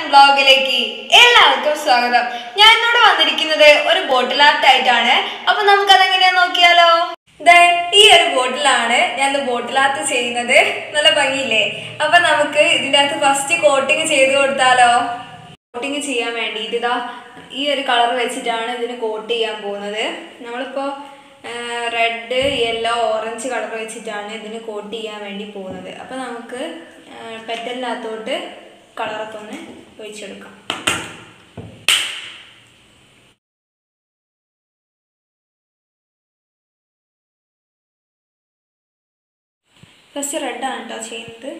വ്ളോഗിലേക്ക് എല്ലാവർക്കും സ്വാഗതം ഞാൻ ഇന്നോട് വന്നിരിക്കുന്നത് ഒരു ബോട്ടിൽ ആർട്ട് ആയിട്ടാണ് അപ്പൊ നമുക്ക് അതെങ്ങനെയാ നോക്കിയാലോ ദേ, ഈ ഒരു ബോട്ടിലാണ് ഞാൻ ബോട്ടിൽ ആർട്ട് ചെയ്യുന്നത് നല്ല ഭംഗിയില്ലേ അപ്പൊ നമുക്ക് ഇതിന്റെ അകത്ത് ഫസ്റ്റ് കോട്ടിങ് ചെയ്ത് കൊടുത്താലോ കോട്ടിങ് ചെയ്യാൻ വേണ്ടിയിട്ട് ഇതാ ഈ ഒരു കളർ വെച്ചിട്ടാണ് ഇതിന് കോട്ട് ചെയ്യാൻ പോകുന്നത് നമ്മളിപ്പോൾ റെഡ് യെല്ലോ ഓറഞ്ച് കളർ വെച്ചിട്ടാണ് ഇതിന് കോട്ട് ചെയ്യാൻ വേണ്ടി പോകുന്നത് അപ്പോൾ നമുക്ക് പെറ്റലിനകത്തോട്ട് കളറൊക്കെ ഒന്ന് ഒഴിച്ചെടുക്കാം ഫസ്റ്റ് റെഡാണ് കേട്ടോ ചെയ്യുന്നത്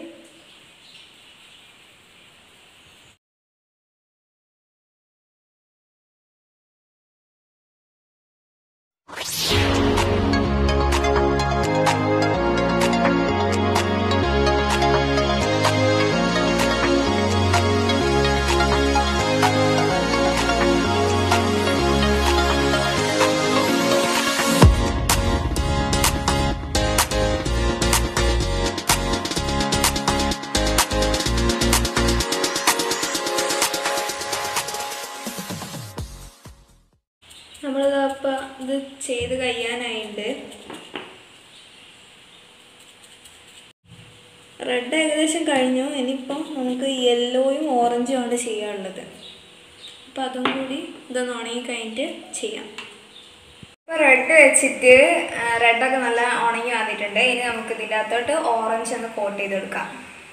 നമ്മളിതപ്പോൾ ഇത് ചെയ്ത് കഴിയാനായിട്ട് റെഡ് ഏകദേശം കഴിഞ്ഞു ഇനിയിപ്പം നമുക്ക് യെല്ലോയും ഓറഞ്ചും ആണ് ചെയ്യാനുള്ളത് അപ്പോൾ അതും കൂടി ഇതൊന്ന് ഉണങ്ങി കഴിഞ്ഞിട്ട് ചെയ്യാം ഇപ്പോൾ റെഡ് വെച്ചിട്ട് റെഡൊക്കെ നല്ല ഉണങ്ങി വന്നിട്ടുണ്ട് ഇനി നമുക്ക് ഇതിൻ്റെ അകത്തോട്ട് ഓറഞ്ച് ഒന്ന് കോട്ട് ചെയ്തെടുക്കാം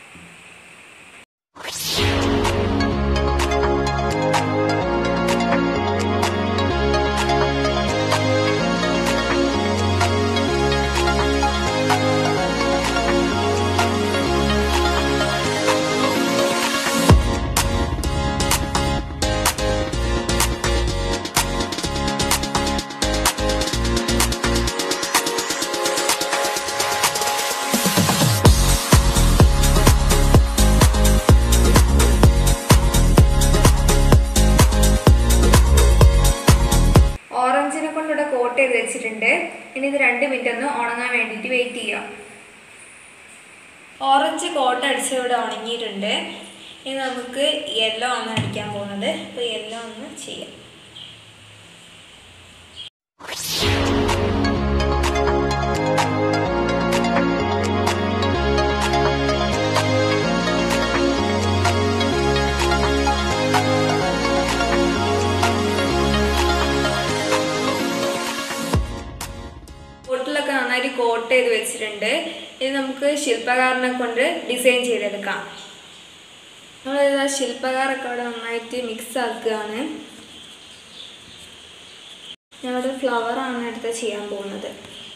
ഓറഞ്ചിനെ കൊണ്ട് ഇവിടെ കോട്ട് ചെയ്ത് വെച്ചിട്ടുണ്ട് ഇനി ഇത് രണ്ട് മിനിറ്റ് ഒന്ന് ഉണങ്ങാൻ വേണ്ടിയിട്ട് വെയിറ്റ് ചെയ്യാം ഓറഞ്ച് കോട്ട് അടിച്ച് ഇവിടെ ഉണങ്ങിയിട്ടുണ്ട് ഇനി നമുക്ക് യെല്ലോ ആണ് അടിക്കാൻ പോകുന്നത് അപ്പോൾ യെല്ലോ ഒന്ന് ചെയ്യാം ബോട്ടിലൊക്കെ നന്നായിട്ട് കോട്ട് ചെയ്ത് വെച്ചിട്ടുണ്ട് ഇനി നമുക്ക് ശില്പകാരനെ കൊണ്ട് ഡിസൈൻ ചെയ്തെടുക്കാം നമ്മളിതാ ശില്പകാരൊക്കെ അവിടെ നന്നായിട്ട് മിക്സ് ആക്കുകയാണ് ഞങ്ങളുടെ ഫ്ലവറാണ് അടുത്ത് ചെയ്യാൻ പോകുന്നത്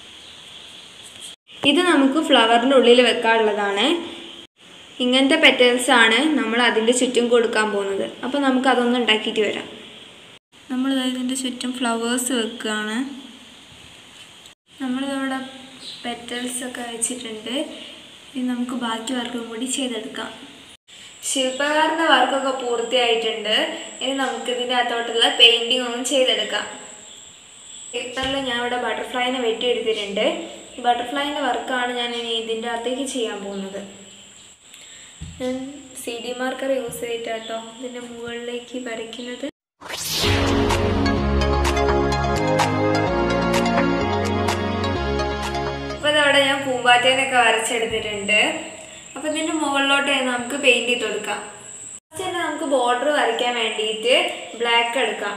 ഇത് നമുക്ക് ഫ്ലവറിൻ്റെ ഉള്ളിൽ വെക്കാനുള്ളതാണ് ഇങ്ങനത്തെ പെറ്റൽസ് ആണ് നമ്മൾ അതിൻ്റെ ചുറ്റും കൊടുക്കാൻ പോകുന്നത് അപ്പോൾ നമുക്ക് അതൊന്ന് ഉണ്ടാക്കിയിട്ട് വരാം നമ്മൾ ഇതിൻ്റെ ചുറ്റും ഫ്ലവേഴ്സ് വെക്കുകയാണ് നമ്മളിതവിടെ പെറ്റൽസ് ഒക്കെ വെച്ചിട്ടുണ്ട് ഇനി നമുക്ക് ബാക്കി വർക്കും കൂടി ചെയ്തെടുക്കാം ശില്പകാരൻ്റെ വർക്കൊക്കെ പൂർത്തിയായിട്ടുണ്ട് ഇനി നമുക്ക് ഇതിൻ്റെ അകത്തോട്ടുള്ള പെയിൻറ്റിങ് ഒന്നും ചെയ്തെടുക്കാം പേപ്പറിൽ ഞാൻ ഇവിടെ ബട്ടർഫ്ലൈനെ വെട്ടിയെടുത്തിട്ടുണ്ട് ഈ ബട്ടർഫ്ലൈൻ്റെ വർക്കാണ് ഞാൻ ഇനി ഇതിൻ്റെ അകത്തേക്ക് ചെയ്യാൻ പോകുന്നത് ഞാൻ സി ഡി മാർക്കർ യൂസ് ചെയ്തിട്ടാട്ടോ ഇതിൻ്റെ മുകളിലേക്ക് വരയ്ക്കുന്നത് അപ്പോൾ ഇതവിടെ ഞാൻ പൂമ്പാറ്റേനൊക്കെ വരച്ചെടുത്തിട്ടുണ്ട് അപ്പോൾ ഇതിൻ്റെ മുകളിലോട്ട് നമുക്ക് പെയിൻറ് ചെയ്ത് കൊടുക്കാം ഫസ്റ്റ് തന്നെ നമുക്ക് ബോർഡർ വരയ്ക്കാൻ വേണ്ടിയിട്ട് ബ്ലാക്ക് എടുക്കാം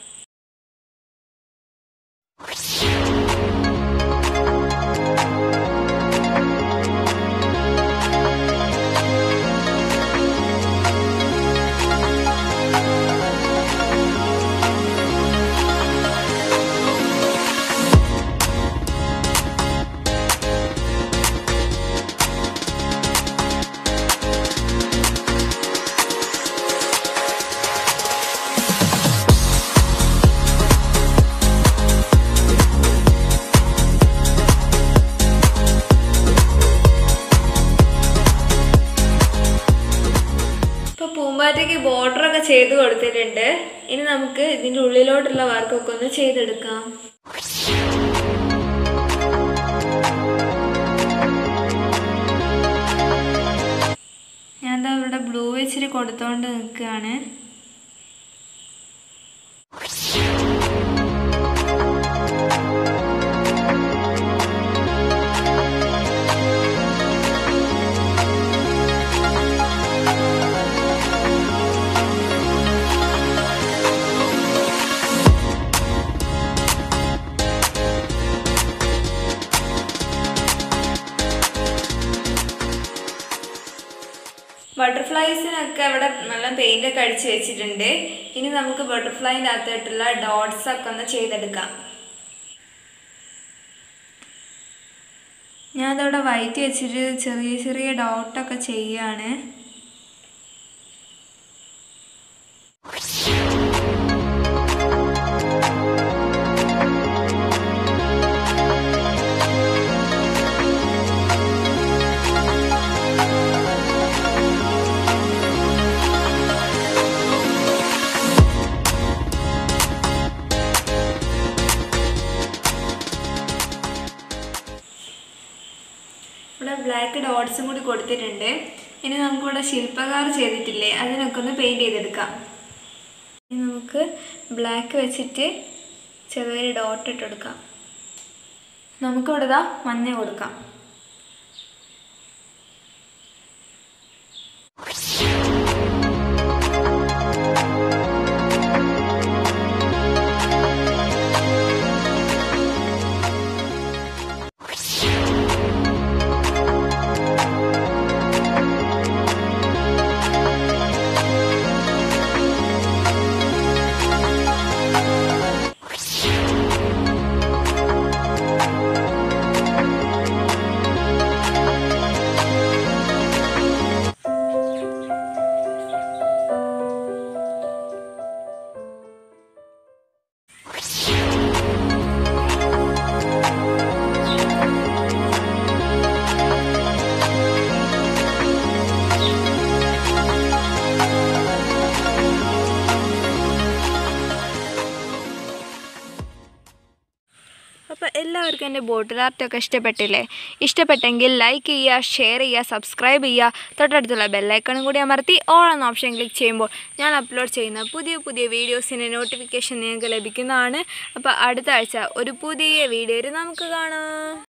ഇപ്പോൾ പൂമ്പാറ്റയ്ക്ക് ബോർഡറൊക്കെ ചെയ്ത് കൊടുത്തിട്ടുണ്ട് ഇനി നമുക്ക് ഇതിൻ്റെ ഉള്ളിലോട്ടുള്ള വർക്കൊക്കെ ഒന്ന് ചെയ്തെടുക്കാം ഞാൻ ദാ ഇവിടെ ബ്ലൂ വെച്ചിട്ട് കൊടുത്തോണ്ട് നിൽക്കുകയാണ് ബട്ടർഫ്ലൈസിനൊക്കെ ഇവിടെ നല്ല പെയിന്റ് ഒക്കെ അടിച്ച് വെച്ചിട്ടുണ്ട് ഇനി നമുക്ക് ബട്ടർഫ്ലൈൻ്റെ അകത്തായിട്ടുള്ള ഡോട്ട്സ് ഒക്കെ ഒന്ന് ചെയ്തെടുക്കാം ഞാൻ അതവിടെ വൈറ്റ് വെച്ചിട്ട് ചെറിയ ചെറിയ ഡോട്ടൊക്കെ ചെയ്യാണ് ഇവിടെ ബ്ലാക്ക് ഡോട്ട്സും കൂടി കൊടുത്തിട്ടുണ്ട് ഇനി നമുക്കിവിടെ ശില്പകാർ ചെയ്തിട്ടില്ലേ അതിനൊക്കെ ഒന്ന് പെയിൻറ് ചെയ്തെടുക്കാം ഇനി നമുക്ക് ബ്ലാക്ക് വെച്ചിട്ട് ചെറിയൊരു ഡോട്ട് ഇട്ടെടുക്കാം നമുക്കിവിടെ ഇതാ മഞ്ഞ കൊടുക്കാം അപ്പോൾ എല്ലാവർക്കും എൻ്റെ ബോട്ടിൽ ആർട്ടൊക്കെ ഇഷ്ടപ്പെട്ടില്ലേ ഇഷ്ടപ്പെട്ടെങ്കിൽ ലൈക്ക് ചെയ്യുക ഷെയർ ചെയ്യുക സബ്സ്ക്രൈബ് ചെയ്യുക തൊട്ടടുത്തുള്ള ബെല്ലൈക്കണും കൂടി അമർത്തി ഓൾ എന്ന ഓപ്ഷൻ ക്ലിക്ക് ചെയ്യുമ്പോൾ ഞാൻ അപ്ലോഡ് ചെയ്യുന്ന പുതിയ പുതിയ വീഡിയോസിൻ്റെ നോട്ടിഫിക്കേഷൻ നിങ്ങൾക്ക് ലഭിക്കുന്നതാണ് അപ്പോൾ അടുത്ത ആഴ്ച ഒരു പുതിയ വീഡിയോയിൽ നമുക്ക് കാണാം